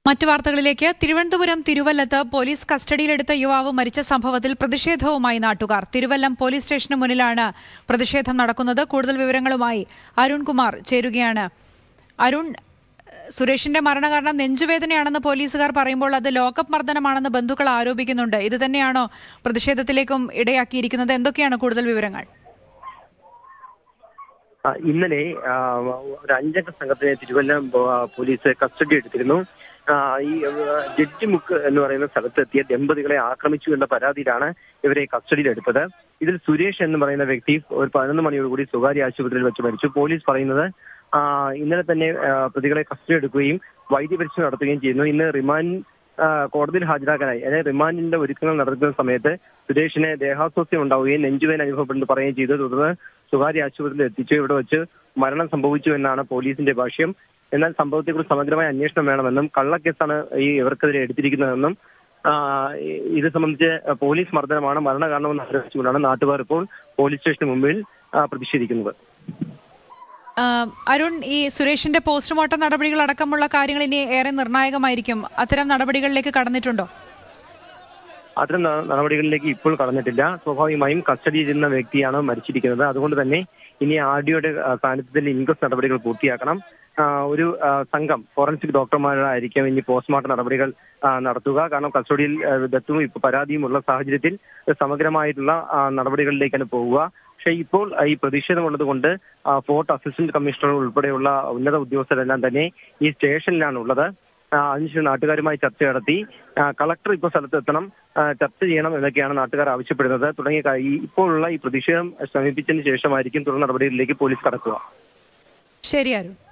മറ്റു വാർത്തകളിലേക്ക് തിരുവനന്തപുരം തിരുവല്ലത്ത് പോലീസ് കസ്റ്റഡിയിലെടുത്ത യുവാവ് മരിച്ച സംഭവത്തിൽ പ്രതിഷേധവുമായി നാട്ടുകാർ തിരുവല്ലം പോലീസ് സ്റ്റേഷന് മുന്നിലാണ് പ്രതിഷേധം നടക്കുന്നത് കൂടുതൽ വിവരങ്ങളുമായി അരുൺകുമാർ ചേരുകയാണ് അരുൺ സുരേഷിന്റെ മരണകാരണം നെഞ്ചുവേദനയാണെന്ന് പോലീസുകാർ പറയുമ്പോൾ അത് ലോക്കപ്പ് മർദ്ദനമാണെന്ന് ബന്ധുക്കൾ ആരോപിക്കുന്നുണ്ട് ഇത് തന്നെയാണോ പ്രതിഷേധത്തിലേക്കും ഇടയാക്കിയിരിക്കുന്നത് എന്തൊക്കെയാണ് കൂടുതൽ വിവരങ്ങൾ ആ, ഇന്നലെ ആ, ഒരു അഞ്ചംഗ സംഘത്തിനെ തിരുവല്ല പോ- പോലീസ് കസ്റ്റഡി എടുത്തിരുന്നു ആ, ഈ ആ, ജഡ്ജി മുക്ക് എന്ന് പറയുന്ന സ്ഥലത്തെത്തിയ ദമ്പതികളെ ആക്രമിച്ചു എന്ന പരാതിയിലാണ് ഇവരെ കസ്റ്റഡിയിലെടുത്തത് ഇതിൽ സുരേഷ് എന്ന് പറയുന്ന വ്യക്തി ഒരു പതിനൊന്ന് മണിയോടുകൂടി സ്വകാര്യ ആശുപത്രിയിൽ വെച്ച് മരിച്ചു പോലീസ് പറയുന്നത് ആ, ഇന്നലെ തന്നെ ആ, പ്രതികളെ കസ്റ്റഡി എടുക്കുകയും വൈദ്യപരിശോധന നടത്തുകയും ചെയ്യുന്നു ഇന്ന് റിമാൻഡ് ആ, കോടതിയിൽ ഹാജരാക്കാനായി അതായത് റിമാൻഡിന്റെ ഒരുക്കങ്ങൾ നടത്തുന്ന സമയത്ത് സുരേഷിന് ദേഹാസ്വാസ്ഥ്യം ഉണ്ടാവുകയും നെഞ്ചുവേദന അനുഭവപ്പെടുന്നു പറയുകയും ചെയ്തു തുടർന്ന് സ്വകാര്യ ആശുപത്രിയിൽ എത്തിച്ചു ഇവിടെ വെച്ച് മരണം സംഭവിച്ചു എന്നാണ് പോലീസിന്റെ ഭാഷ്യം എന്നാൽ സംഭവത്തെക്കുറിച്ച് സമഗ്രമായ അന്വേഷണം വേണമെന്നും കള്ളക്കേസാണ് ഈ ഇവർക്കെതിരെ എടുത്തിരിക്കുന്നതെന്നും ആ, ഇ- ഇത് സംബന്ധിച്ച് പോലീസ് മർദ്ദനമാണ് മരണകാരണമെന്ന് ആരോപിച്ചുകൊണ്ടാണ് നാട്ടുകാർ ഇപ്പോൾ പോലീസ് സ്റ്റേഷന് മുമ്പിൽ ആ, പ്രതിഷേധിക്കുന്നത് ആ, അരുൺ ഈ സുരേഷിന്റെ പോസ്റ്റ്മോർട്ടം നടപടികൾ അടക്കമുള്ള കാര്യങ്ങൾ ഇനി ഏറെ നിർണായകമായിരിക്കും അത്തരം നടപടികളിലേക്ക് കടന്നിട്ടുണ്ടോ അത്തരം ന- നടപടികളിലേക്ക് ഇപ്പോൾ കടന്നിട്ടില്ല സ്വാഭാവികമായും കസ്റ്റഡിയിൽ ഇരുന്ന വ്യക്തിയാണ് മരിച്ചിരിക്കുന്നത് അതുകൊണ്ട് തന്നെ ഇനി ആർ ഡിയുടെ സാന്നിധ്യത്തിൽ ഇൻക്വസ്റ്റ് നടപടികൾ പൂർത്തിയാക്കണം ആ, ഒരു ആ, സംഘം ഫോറൻസിക് ഡോക്ടർമാരായിരിക്കും ഇനി പോസ്റ്റ്മോർട്ടം നടപടികൾ ആ, നടത്തുക കാരണം കസ്റ്റഡിയിൽ ആ, ദത്തും ഇപ്പോൾ പരാതിയും ഉള്ള സാഹചര്യത്തിൽ സമഗ്രമായിട്ടുള്ള ആ, നടപടികളിലേക്കാണ് പോവുക പക്ഷേ ഇപ്പോൾ ഈ പ്രതിഷേധം ഉള്ളതുകൊണ്ട് ആ, ഫോർട്ട് അസിസ്റ്റന്റ് കമ്മീഷണർ ഉൾപ്പെടെയുള്ള ഉന്നത ഉദ്യോഗസ്ഥരെല്ലാം തന്നെ ഈ സ്റ്റേഷനിലാണ് ഉള്ളത് ആ, അതിനുശേഷം നാട്ടുകാരുമായി ചർച്ച നടത്തി ആ, കളക്ടർ ഇപ്പോൾ സ്ഥലത്ത് എത്തണം ആ, ചർച്ച ചെയ്യണം എന്നൊക്കെയാണ് നാട്ടുകാർ ആവശ്യപ്പെടുന്നത് തുടങ്ങിയ കാ- ഈ ഇപ്പോഴുള്ള ഈ പ്രതിഷേധം ശമിപ്പിച്ചതിന് ശേഷമായിരിക്കും തുടർ നടപടികളിലേക്ക് പോലീസ് കടക്കുക ശരി അരുൺ